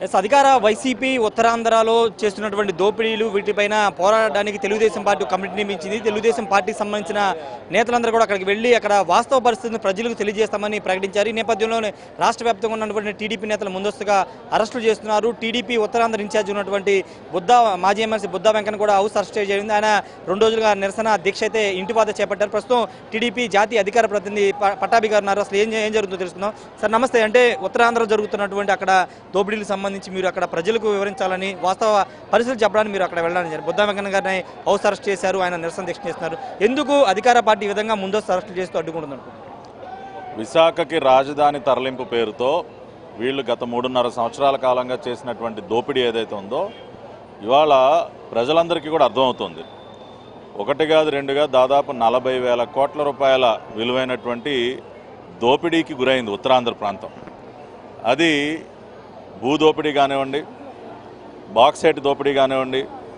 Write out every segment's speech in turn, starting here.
Yes అధికార YCP ఉత్తరాంధ్రలో చేస్తున్నటువంటి దోపిడీలు వీటిపైన పోరాడడానికి తెలుగుదేశం పార్టీ ఒక కమిటీ నియమించింది తెలుగుదేశం పార్టీకి సంబంధించిన నేతలందరూ కూడా అక్కడికి వెళ్ళి అక్కడ వాస్తవ పరిస్థితిని ప్రజలకు తెలియజేస్తామని ప్రకటించారు ఈ నేపథ్యంలోనే రాష్ట్ర వ్యాప్తంగా ఉన్నటువంటి టీడీపీ నేతలు ముందస్తుగా అరెస్టులు చేస్తున్నారు టీడీపీ ఉత్తరాంధ్ర ఇన్ఛార్జ్ ఉన్నటువంటి బుద్ధా మాజీ ఎమ్మెల్సీ బుద్ధా వెంకన్న కూడా హౌస్ అరెస్ట్ జరిగింది ఆయన రెండు రోజులుగా నిరసన దీక్ష అయితే ఇంటి వద్ద చేపట్టారు ప్రస్తుతం టీడీపీ జాతీయ అధికార ప్రతినిధి ప- పట్టాభి గారు ఉన్నారు అసలు ఏం ఏం జరుగుతుందో తెలుసుకుందాం సార్ నమస్తే అంటే ఉత్తరాంధ్ర జరుగుతున్నటువంటి అక్కడ దోపిడీలకు సంబంధించి మీరు అక్కడ ప్రజలకు వివరించాలని వాస్తవ పరిస్థితులు చెప్పడానికి మీరు అక్కడ వెళ్ళాలని చెప్పారు బుద్ధా వెంకన్న గారిని హౌస్ అరెస్ట్ చేశారు ఆయన నిరసన దీక్ష చేస్తున్నారు ఎందుకు అధికార పార్టీ ఈ విధంగా ముందస్తు అరెస్టులు చేస్తూ అడ్డుకుంటుంది విశాఖకి రాజధాని తరలింపు పేరుతో వీళ్ళు గత మూడున్నర సంవత్సరాల కాలంగా చేసినటువంటి దోపిడీ ఏదైతే ఉందో ఇవాళ ప్రజలందరికీ కూడా అర్థమవుతుంది ఒకటి కాదు రెండుగా దాదాపు నలభై వేల కోట్ల రూపాయల విలువైనటువంటి దోపిడీకి గురైంది ఉత్తరాంధ్ర ప్రాంతం అది భూదోపిడీ కానివ్వండి బాక్సైట్ దోపిడీ కానివ్వండి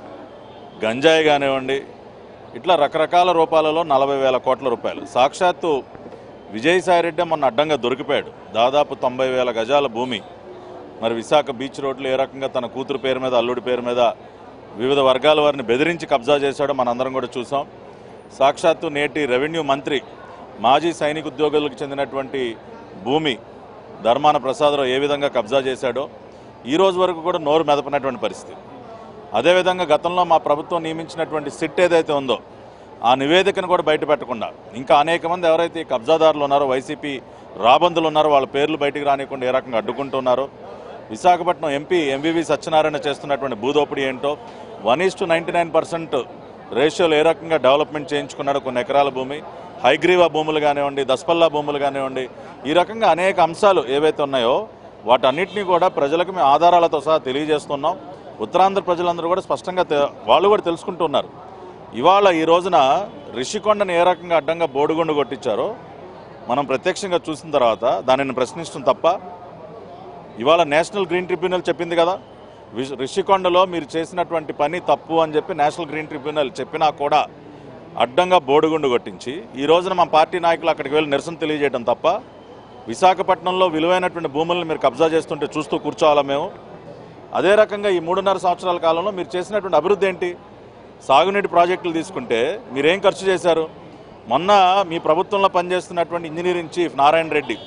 గంజాయి కానివ్వండి ఇట్లా రకరకాల రూపాలలో నలభై వేల కోట్ల రూపాయలు సాక్షాత్తు విజయసాయిరెడ్డి మొన్న అడ్డంగా దొరికిపోయాడు దాదాపు తొంభై వేల గజాల భూమి మరి విశాఖ బీచ్ రోడ్లో ఏ రకంగా తన కూతురు పేరు మీద అల్లుడి పేరు మీద వివిధ వర్గాల వారిని బెదిరించి కబ్జా చేశాడో మనందరం కూడా చూసాం సాక్షాత్తు నేటి రెవెన్యూ మంత్రి మాజీ సైనిక ఉద్యోగులకు చెందినటువంటి భూమి ధర్మాన ప్రసాదరావు ఏ విధంగా కబ్జా చేశాడో ఈ రోజు వరకు కూడా నోరు మెదపనటువంటి పరిస్థితి అదేవిధంగా గతంలో మా ప్రభుత్వం నియమించినటువంటి సిట్ ఏదైతే ఉందో ఆ నివేదికను కూడా బయట పెట్టకుండా ఇంకా అనేక మంది ఎవరైతే ఈ కబ్జాదారులు ఉన్నారో వైసీపీ రాబందులు ఉన్నారో వాళ్ళ పేర్లు బయటికి రానియకుండా ఏ రకంగా అడ్డుకుంటున్నారో విశాఖపట్నం ఎంపీ ఎంవివి సత్యనారాయణ చేస్తున్నటువంటి భూదోపిడీ ఏంటో one is to ninety nine percent రేషియోలో ఏ రకంగా డెవలప్మెంట్ చేయించుకున్నాడో కొన్ని ఎకరాల భూమి హైగ్రీవా భూములు కానివ్వండి దస్పల్లా భూములు కానివ్వండి ఈ రకంగా అనేక అంశాలు ఏవైతే ఉన్నాయో వాటన్నిటినీ కూడా ప్రజలకు మేము ఆధారాలతో సహా తెలియజేస్తున్నాం ఉత్తరాంధ్ర ప్రజలందరూ కూడా స్పష్టంగా తె- వాళ్ళు కూడా తెలుసుకుంటున్నారు ఇవాళ ఈ రోజున రిషికొండను ఏ రకంగా అడ్డంగా బోడుగుండు కొట్టించారో మనం ప్రత్యక్షంగా చూసిన తర్వాత దానిని ప్రశ్నించడం తప్ప ఇవాళ నేషనల్ గ్రీన్ ట్రిబ్యునల్ చెప్పింది కదా విష్- రిషికొండలో మీరు చేసినటువంటి పని తప్పు అని చెప్పి నేషనల్ గ్రీన్ ట్రిబ్యునల్ చెప్పినా కూడా అడ్డంగా బోడుగుండు కొట్టించి ఈ రోజున మా పార్టీ నాయకులు అక్కడికి వెళ్ళి నిరసన తెలియజేయడం తప్ప విశాఖపట్నంలో విలువైనటువంటి భూములను మీరు కబ్జా చేస్తుంటే చూస్తూ కూర్చోవాలా మేము అదే రకంగా ఈ మూడున్నర సంవత్సరాల కాలంలో మీరు చేసినటువంటి అభివృద్ధి ఏంటి సాగునీటి ప్రాజెక్టులు తీసుకుంటే మీరేం ఖర్చు చేశారు మొన్న మీ ప్రభుత్వంలో పనిచేస్తున్నటువంటి ఇంజనీరింగ్ చీఫ్ నారాయణ రెడ్డి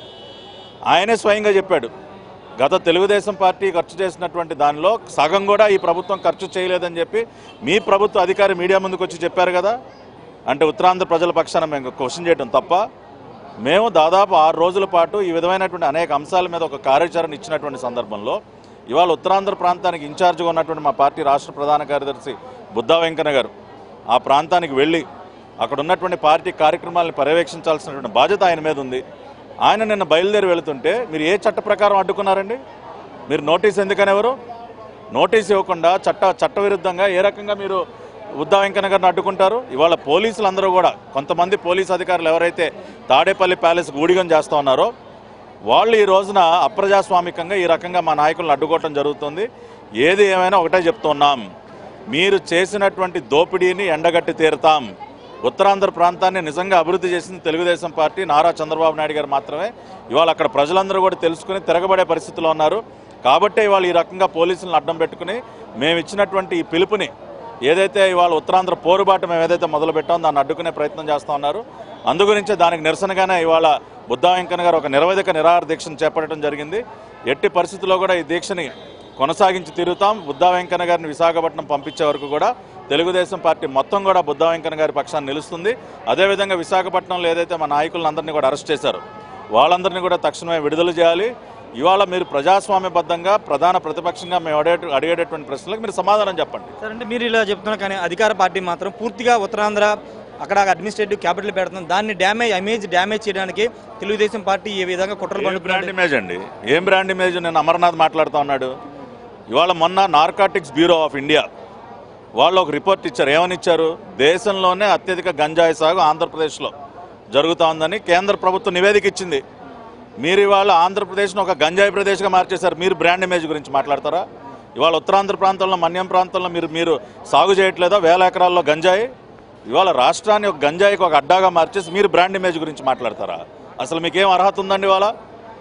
ఆయనే స్వయంగా చెప్పాడు గత తెలుగుదేశం పార్టీ ఖర్చు చేసినటువంటి దానిలో సగం కూడా ఈ ప్రభుత్వం ఖర్చు చేయలేదని చెప్పి మీ ప్రభుత్వ అధికారి మీడియా ముందుకు వచ్చి చెప్పారు కదా అంటే ఉత్తరాంధ్ర ప్రజల పక్షాన మేము క్వశ్చన్ చేయడం తప్ప మేము దాదాపు ఆరు రోజుల పాటు ఈ విధమైనటువంటి అనేక అంశాల మీద ఒక కార్యాచరణ ఇచ్చినటువంటి సందర్భంలో ఇవాళ ఉత్తరాంధ్ర ప్రాంతానికి ఇన్ఛార్జ్గా ఉన్నటువంటి మా పార్టీ రాష్ట్ర ప్రధాన కార్యదర్శి బుద్ధా వెంకన్న గారు ఆ ప్రాంతానికి వెళ్ళి అక్కడ ఉన్నటువంటి పార్టీ కార్యక్రమాలను పర్యవేక్షించాల్సినటువంటి బాధ్యత ఆయన మీద ఉంది ఆయన నిన్న బయలుదేరి వెళుతుంటే మీరు ఏ చట్ట ప్రకారం అడ్డుకున్నారండి మీరు నోటీస్ ఎందుకనేవారు నోటీస్ ఇవ్వకుండా చట్ట చట్టవిరుద్ధంగా ఏ రకంగా మీరు ఉద్ధా వెంకన్న గారిని అడ్డుకుంటారు ఇవాళ పోలీసులు అందరూ కూడా కొంతమంది పోలీస్ అధికారులు ఎవరైతే తాడేపల్లి ప్యాలెస్ ఊడిగం చేస్తూ ఉన్నారో వాళ్ళు ఈ రోజున అప్రజాస్వామికంగా ఈ రకంగా మా నాయకులను అడ్డుకోవటం జరుగుతుంది ఏది ఏమైనా ఒకటే చెప్తున్నాం మీరు చేసినటువంటి దోపిడీని ఎండగట్టి తీరుతాం ఉత్తరాంధ్ర ప్రాంతాన్ని నిజంగా అభివృద్ధి చేసింది తెలుగుదేశం పార్టీ నారా చంద్రబాబు నాయుడు గారు మాత్రమే ఇవాళ అక్కడ ప్రజలందరూ కూడా తెలుసుకుని తిరగబడే పరిస్థితిలో ఉన్నారు కాబట్టే ఇవాళ ఈ రకంగా పోలీసులను అడ్డం పెట్టుకుని మేము ఇచ్చినటువంటి ఈ పిలుపుని ఏదైతే ఇవాళ ఉత్తరాంధ్ర పోరుబాటు మేము ఏదైతే మొదలు పెట్టామో దాన్ని అడ్డుకునే ప్రయత్నం చేస్తూ ఉన్నారు అందుగురించే దానికి నిరసనగానే ఇవాళ బుద్ధా వెంకన్న గారు ఒక నిరవధిక నిరాహార దీక్షను చేపట్టడం జరిగింది ఎట్టి పరిస్థితుల్లో కూడా ఈ దీక్షని కొనసాగించి తిరుగుతాం బుద్ధా వెంకన్న గారిని విశాఖపట్నం పంపించే వరకు కూడా తెలుగుదేశం పార్టీ మొత్తం కూడా బుద్ధా వెంకన్న గారి పక్షాన్ని నిలుస్తుంది అదేవిధంగా విశాఖపట్నంలో ఏదైతే మా నాయకులందరినీ కూడా అరెస్ట్ చేశారు వాళ్ళందరినీ కూడా తక్షణమే విడుదల చేయాలి ఇవాళ మీరు ప్రజాస్వామ్యబద్ధంగా ప్రధాన ప్రతిపక్షంగా మేము అడిగే అడిగేటటువంటి ప్రశ్నలకు మీరు సమాధానం చెప్పండి సార్ అంటే మీరు ఇలా చెప్తున్నారు కానీ అధికార పార్టీ మాత్రం పూర్తిగా ఉత్తరాంధ్ర అక్కడ అడ్మినిస్ట్రేటివ్ క్యాపిటల్ పెడుతుంది దాన్ని డ్యామేజ్ ఇమేజ్ డ్యామేజ్ చేయడానికి తెలుగుదేశం పార్టీ ఈ విధంగా కుట్రలు ఏం బ్రాండ్ పండుతుంది ఇమేజ్ అండి ఏం బ్రాండ్ ఇమేజ్ నేను అమర్నాథ్ మాట్లాడుతూ ఉన్నాడు ఇవాళ మొన్న నార్కాటిక్స్ బ్యూరో ఆఫ్ ఇండియా వాళ్ళు ఒక రిపోర్ట్ ఇచ్చారు ఏమని ఇచ్చారు దేశంలోనే అత్యధిక గంజాయి సాగు ఆంధ్రప్రదేశ్లో జరుగుతూ ఉందని కేంద్ర ప్రభుత్వం నివేదిక ఇచ్చింది మీరు ఇవాళ ఆంధ్రప్రదేశ్ను ఒక గంజాయి ప్రదేశ్గా మార్చేశారు మీరు బ్రాండ్ ఇమేజ్ గురించి మాట్లాడతారా ఇవాళ ఉత్తరాంధ్ర ప్రాంతంలో మన్యం ప్రాంతంలో మీరు మీరు సాగు చేయట్లేదా వేల ఎకరాల్లో గంజాయి ఇవాళ రాష్ట్రాన్ని ఒక గంజాయికి ఒక అడ్డాగా మార్చేసి మీరు బ్రాండ్ ఇమేజ్ గురించి మాట్లాడతారా అసలు మీకేం అర్హత ఉందండి ఇవాళ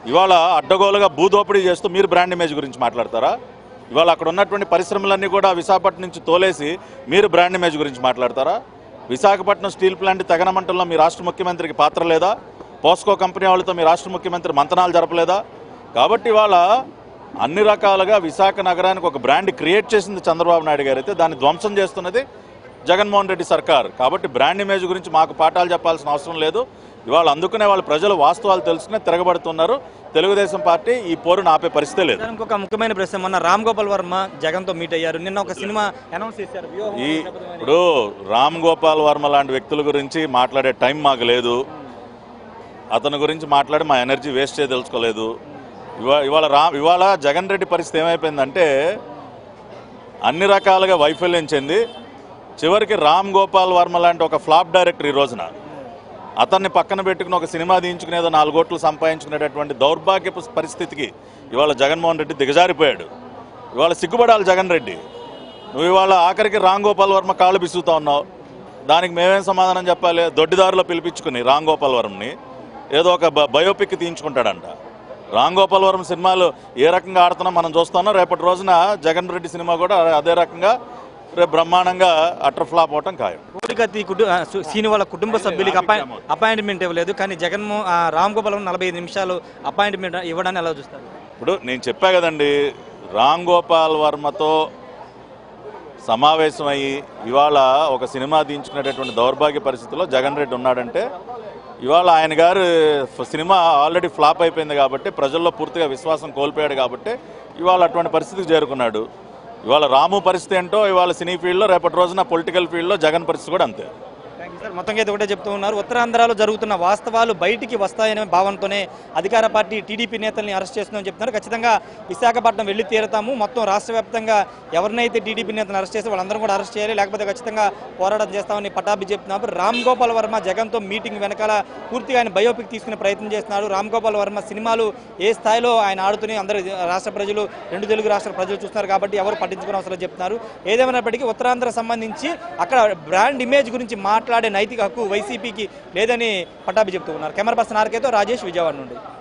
ఇవాళ అడ్డగోలుగా భూదోపిడీ చేస్తూ మీరు బ్రాండ్ ఇమేజ్ గురించి మాట్లాడతారా ఇవాళ అక్కడ ఉన్నటువంటి పరిశ్రమలన్నీ కూడా విశాఖపట్నం నుంచి తోలేసి మీరు బ్రాండ్ ఇమేజ్ గురించి మాట్లాడతారా విశాఖపట్నం స్టీల్ ప్లాంట్ తెగనమంటల్లో మీ రాష్ట్ర ముఖ్యమంత్రికి పాత్ర లేదా పోస్కో కంపెనీ వాళ్ళతో మీ రాష్ట్ర ముఖ్యమంత్రి మంతనాలు జరపలేదా కాబట్టి ఇవాళ అన్ని రకాలుగా విశాఖ నగరానికి ఒక బ్రాండ్ క్రియేట్ చేసింది చంద్రబాబు నాయుడు గారు అయితే దాన్ని ధ్వంసం చేస్తున్నది జగన్మోహన్ రెడ్డి సర్కార్ కాబట్టి బ్రాండ్ ఇమేజ్ గురించి మాకు పాఠాలు చెప్పాల్సిన అవసరం లేదు ఇవాళ అందుకునే వాళ్ళ ప్రజలు వాస్తవాలు తెలుసుకునే తిరగబడుతున్నారు తెలుగుదేశం పార్టీ ఈ పోరును ఆపే పరిస్థితే లేదు దానికి ఒక ముఖ్యమైన ప్రశ్న మొన్న రామ్ గోపాల్ వర్మ జగన్తో మీట్ అయ్యారు నిన్న ఒక సినిమా అనౌన్స్ చేశారు వ్యూహం ఈ శపథం అని. ఇప్పుడు రామ్ గోపాల్ వర్మ లాంటి వ్యక్తుల గురించి మాట్లాడే టైం మాకు లేదు అతని గురించి మాట్లాడి మా ఎనర్జీ వేస్ట్ చేయదలుచుకోలేదు ఇవా ఇవాళ రా ఇవాళ జగన్ రెడ్డి పరిస్థితి ఏమైపోయిందంటే అన్ని రకాలుగా వైఫల్యం చెంది చివరికి రామ్ గోపాల్ వర్మ లాంటి ఒక ఫ్లాప్ డైరెక్టర్ ఈ రోజున అతన్ని పక్కన పెట్టుకుని ఒక సినిమా తీయించుకునేదో నాలుగు కోట్లు సంపాదించుకునేటటువంటి దౌర్భాగ్యపు పరిస్థితికి ఇవాళ జగన్మోహన్ రెడ్డి దిగజారిపోయాడు ఇవాళ సిగ్గుపడాలి జగన్ రెడ్డి నువ్వు ఇవాళ ఆఖరికి రామ్ గోపాల్ వర్మ కాళ్ళు బిసుగుతా ఉన్నావు దానికి మేమేం సమాధానం చెప్పాలి దొడ్డిదారిలో పిలిపించుకుని రామ్ గోపాల్ వర్మని ఏదో ఒక బ- బయోపిక్ తీయించుకుంటాడంట రామ్ గోపాల్ వర్మ సినిమాలు ఏ రకంగా ఆడుతున్నా మనం చూస్తున్నాం రేపటి రోజున జగన్ రెడ్డి సినిమా కూడా అదే రకంగా రేపు బ్రహ్మాండంగా అటర్ ఫ్లాప్ అవటం ఖాయం కోడికత్తి కుటుంబ సీని వాళ్ళ కుటుంబ సభ్యులకి అపాయి అపాయింట్మెంట్ ఇవ్వలేదు కానీ జగన్మో ఆ, రామ్ గోపాల్ వర్మ నలభై ఐదు నిమిషాలు అపాయింట్మెంట్ ఇవ్వడాన్ని ఎలా చూస్తారు ఇప్పుడు నేను చెప్పా కదండి రామ్ గోపాల్ వర్మతో సమావేశమయ్యి ఇవాళ ఒక సినిమా దించుకునేటటువంటి దౌర్భాగ్య పరిస్థితిలో జగన్ రెడ్డి ఉన్నాడంటే ఇవాళ ఆయన గారు ఫ- సినిమా ఆల్రెడీ ఫ్లాప్ అయిపోయింది కాబట్టి ప్రజల్లో పూర్తిగా విశ్వాసం కోల్పోయాడు కాబట్టి ఇవాళ అటువంటి పరిస్థితికి చేరుకున్నాడు ఇవాళ రాము పరిస్థితి ఏంటో ఇవాళ సినీ ఫీల్డ్లో రేపటి రోజున పొలిటికల్ ఫీల్డ్లో జగన్ పరిస్థితి కూడా అంతే థ్యాంక్ యూ సార్ మొత్తంగా అయితే ఒకటే చెప్తూ ఉన్నారు ఉత్తరాంధ్రలో జరుగుతున్న వాస్తవాలు బయటికి వస్తాయనే భావనతోనే అధికార పార్టీ టీడీపీ నేతల్ని అరెస్ట్ చేస్తుందని చెప్తున్నారు ఖచ్చితంగా విశాఖపట్నం వెళ్ళి తీరుతాము మొత్తం రాష్ట్ర వ్యాప్తంగా ఎవరినైతే టీడీపీ నేతలను అరెస్ట్ చేస్తే వాళ్ళందరూ కూడా అరెస్ట్ చేయాలి లేకపోతే ఖచ్చితంగా పోరాటం చేస్తామని పటాభి చెప్తున్నారు రామ్ గోపాల్ వర్మ జగన్తో మీటింగ్ వెనకాల పూర్తిగా ఆయన బయోపిక్ తీసుకునే ప్రయత్నం చేస్తున్నాడు రామ్ గోపాల్ వర్మ సినిమాలు ఏ స్థాయిలో ఆయన ఆడుతూనే అందరూ రాష్ట్ర ప్రజలు రెండు తెలుగు రాష్ట్ర ప్రజలు చూస్తున్నారు కాబట్టి ఎవరు పట్టించుకునే అవసరం లేదు చెప్తున్నారు ఏదేమైనప్పటికీ ఉత్తరాంధ్ర సంబంధించి అక్కడ బ్రాండ్ ఇమేజ్ గురించి మాట్లాడే నైతిక హక్కు వైసీపీకి లేదని పటాభి చెప్తూ ఉన్నారు కెమెరా పర్సన్ ఆర్కేతో రాజేష్ విజయవాడ నుండి